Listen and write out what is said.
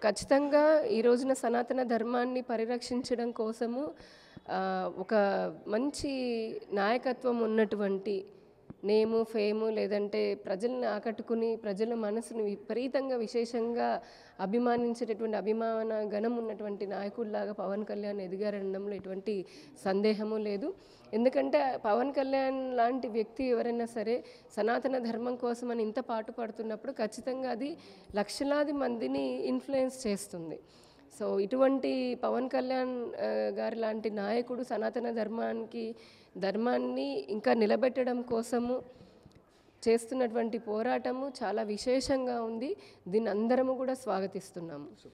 ఖచ్చితంగా ఈ రోజున సనాతన ధర్మాన్ని పరిరక్షించడం కోసము ఆ, ఒక మంచి నాయకత్వం ఉన్నటువంటి నేము ఫేము లేదంటే ప్రజల్ని ఆకట్టుకుని ప్రజల మనసుని విపరీతంగా విశేషంగా అభిమానించేటటువంటి అభిమాన గణం ఉన్నటువంటి నాయకుడిలాగా పవన్ కళ్యాణ్ ఎదిగారనడంలో ఎటువంటి సందేహము లేదు ఎందుకంటే పవన్ కళ్యాణ్ లాంటి వ్యక్తి ఎవరైనా సరే సనాతన ధర్మం కోసం అని ఇంత పాటు పడుతున్నప్పుడు ఖచ్చితంగా అది లక్షలాది మందిని ఇన్ఫ్లుయెన్స్ చేస్తుంది సో ఇటువంటి పవన్ కళ్యాణ్ ఆ, గారి లాంటి నాయకుడు సనాతన ధర్మానికి ధర్మాన్ని ఇంకా నిలబెట్టడం కోసము చేస్తున్నటువంటి పోరాటము చాలా విశేషంగా ఉంది దీన్ని అందరము కూడా స్వాగతిస్తున్నాము